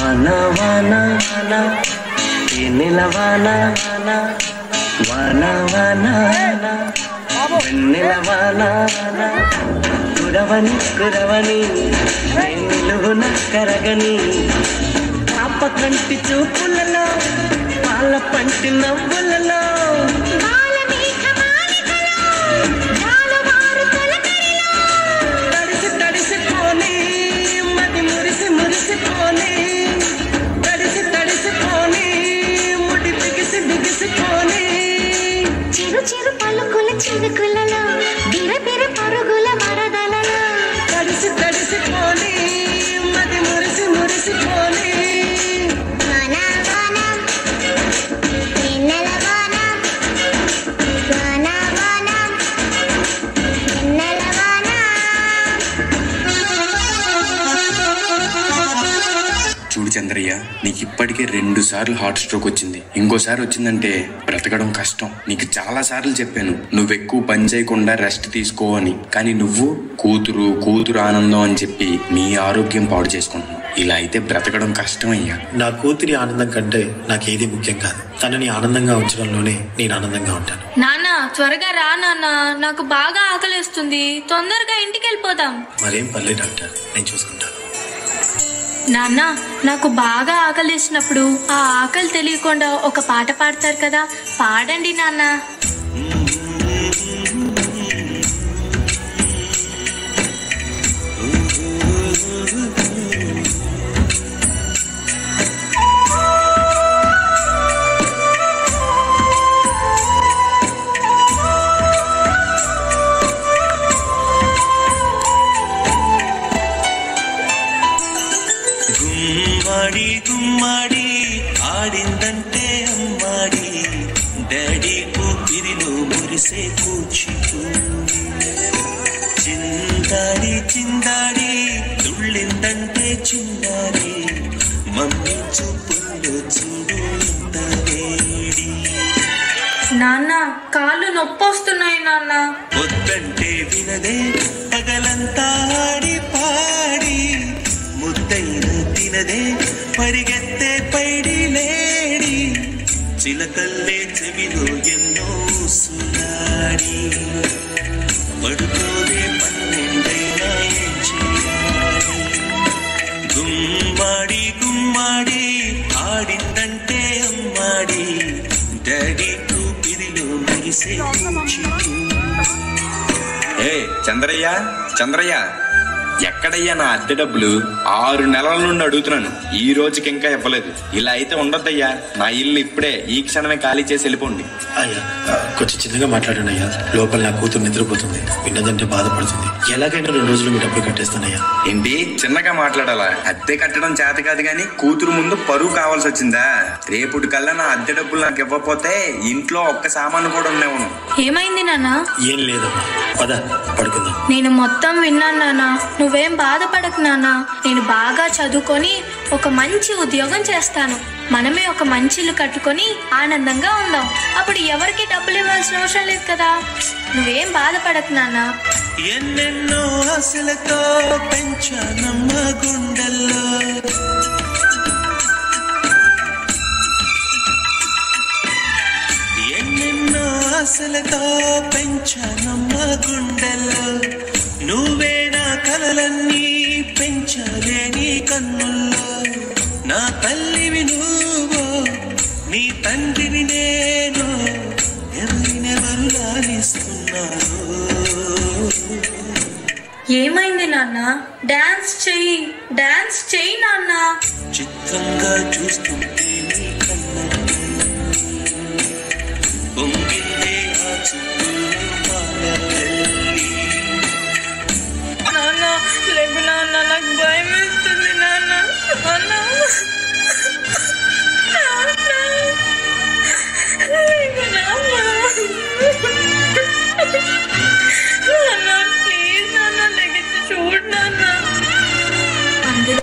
వాన వాన వాన తేనెల వాన వాన వాన వాన వెన్నెల వాన వాన కురవని కురవని నిలువున కరగని పాప కంటి చూపులలో పాల పంటి నవ్వులలో తడిసి తడిసిపోని మది మురిసి మురిసిపోని తడిసి తడిసిపోని ముడి బిగిసి బిగిసిపోని చిరు చిరు పలుకుల చిరుకులలో బిర బిర పరుగుల వరదలలో తడిసి తడిసిపోని మది మురిసి మురిసిపోని వాన వాన వెన్నెల వాన వాన వాన వెన్నెల వాన చూడు చంద్రయ్య నీకు ఇప్పటికే రెండు సార్లు హార్ట్ స్ట్రోక్ వచ్చింది ఇంకోసారి వచ్చిందంటే బ్రతకడం కష్టం నీకు చాలా సార్లు చెప్పాను నువ్వు ఎక్కువ పని చేయకుండా రెస్ట్ తీసుకో అని కానీ నువ్వు కూతురు కూతురు ఆనందం అని చెప్పి నీ ఆరోగ్యం పాడు చేసుకుంటున్నావు ఇలా అయితే బ్రతకడం కష్టం అయ్యా నా కూతురి ఆనందం కంటే నాకేది ముఖ్యం కాదు తనని ఆనందంగా ఉంచడంలోనే నేను ఆనందంగా ఉంటాను నాన్న త్వరగా రా నాన్న నాకు బాగా ఆకలిస్తుంది తొందరగా ఇంటికి వెళ్ళిపోదాం మరేం పర్లేదు డాక్టర్ నేను చూసుకుంటాను నాన్న నాకు బాగా ఆకలిసినప్పుడు ఆ ఆకలి తెలియకుండా ఒక పాట పాడతారు కదా పాడండి నాన్న గుమ్మడి గుమ్మడి ఆడిందంటే అమ్మాడి డాడీ ఊపిరిలో మురిసే కూచిపూడి చిందాడి చిందాడి తుళ్ళిందంటే చిందాడి మమ్మీ చూపుల్లో చూడు ఇంత వేడి నాన్న కాళ్ళు నొప్పి వస్తున్నాయి నాన్న వద్దంటే వినదే పగలంతా ఆడి పాడి ముద్దైన తినదే పరిగెత్తే పైడి లేడి చిలకల్లే చెవిలో ఎన్నో సునాడి పడుకోదే పన్నెండైనా ఏం చేయాలి గుమ్మాడి గుమ్మాడి ఆడిందంటే అమ్మాడి డాడీ కూపిరిలో మెరిసే కూచిపూడి. ఏ చంద్రయ్య చంద్రయ్య ఎక్కడయ్యా నా అద్దె డబ్బులు ఆరు నెలల నుండి అడుగుతున్నాను ఈ రోజుకి ఇంకా ఇవ్వలేదు ఇలా అయితే ఉండొద్దయ్యా నా ఇల్లు ఇప్పుడే ఈ క్షణమే ఖాళీ చేసి వెళ్ళిపోండి అయ్యా ఆ, కొంచెం చిన్నగా మాట్లాడండి అయ్యా లోపల నా కూతురు నిద్రపోతుంది విన్నదంటే బాధపడుతుంది ఎలాగైనా రెండు రోజులు మీ డబ్బులు కట్టేస్తానయ్యా ఏంటి చిన్నగా మాట్లాడాలా అద్దె కట్టడం చేత కాదు గాని కూతురు ముందు పరువు కావాల్సి వచ్చిందా రేపుటి కల్లా నా అద్దె డబ్బులు నాకు ఇవ్వకపోతే ఇంట్లో ఒక్క సామాను కూడా ఉండేవను ఏమైంది నాన్న ఏం లేదమ్మా పద పడుకుందాం నేను మొత్తం విన్నాను నాన్న నువ్వేం బాధపడకు నాన్న నేను బాగా చదువుకొని ఒక మంచి ఉద్యోగం చేస్తాను మనమే ఒక మంచి ఇల్లు కట్టుకొని ఆనందంగా ఉందాం అప్పుడు ఎవరికి డబ్బులు ఇవ్వాల్సిన అవసరం లేదు కదా నువ్వేం బాధపడకు నాన్న ఎన్నెన్నో ఆశలతో పెంచానమ్మ గుండెల్లో ఎన్నెన్నో ఆశలతో పెంచానమ్మ గుండెల్లో నువ్వే నా కలలన్నీ పెంచాలే నీ కన్నుల్లో నా తల్లివి నువ్వు నీ తండ్రిని నేను ఎవరినెవరు లాలిస్తున్నారు ఏమైంది నాన్న డాన్స్ చెయ్యి డాన్స్ చెయ్యి నాన్న చిత్రంగా చూస్తుంటే నీ కళ్ళని పొంగిందే ఆ చూపులు పాలకెళ్ళి నాన్న లేకు నాన్న నాకు భయం వేస్తుంది నాన్న నాన్న నాన్న. లేకు నాన్న. నాన్న, ప్లీజ్ నాన్న లెగిసి చూడు నాన్న అందులో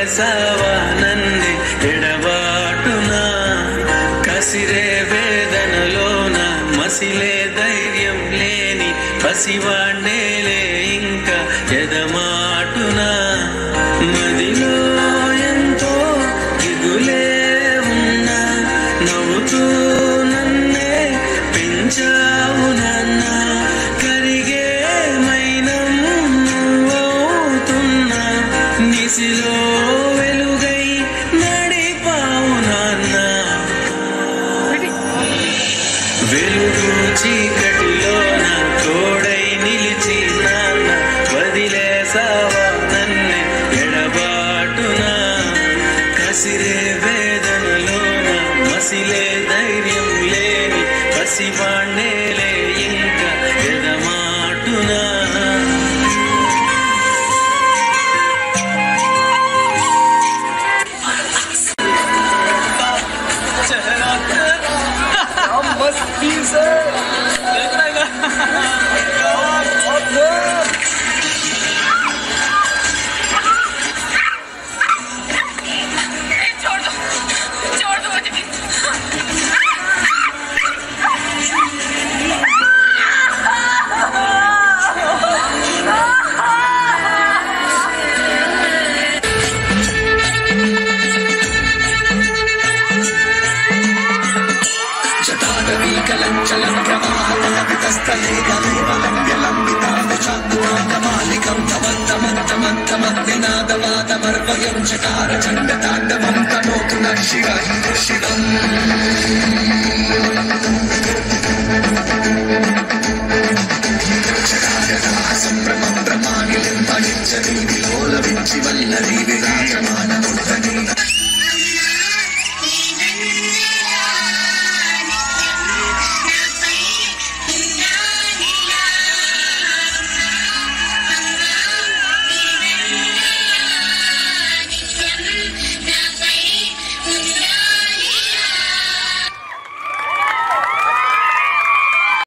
వదిలేసావా నన్నే ఎడబాటునా కసిరే వేదనలోన మసిలే ధైర్యం లేని పసివాణ్ణేలే ఇంకా ఎదమాటునా మదిలో ఎంతో దిగులే ఉన్నా నవ్వుతూ నన్నే పెంచావు నాన్న కరిగే మైనం నువ్వవుతున్నా నిసిలో వెలుగై నడిపావు నాన్న వెలుగు చీకటిలో నా తోడై నిలిచి నాన్న వదిలేసావా నన్నే ఎడబాటునా కసిరే వేదనలోన మసిలే ధైర్యం లేని పసివాణ్ణేలే ఇంకా ఎడమాటునా శివం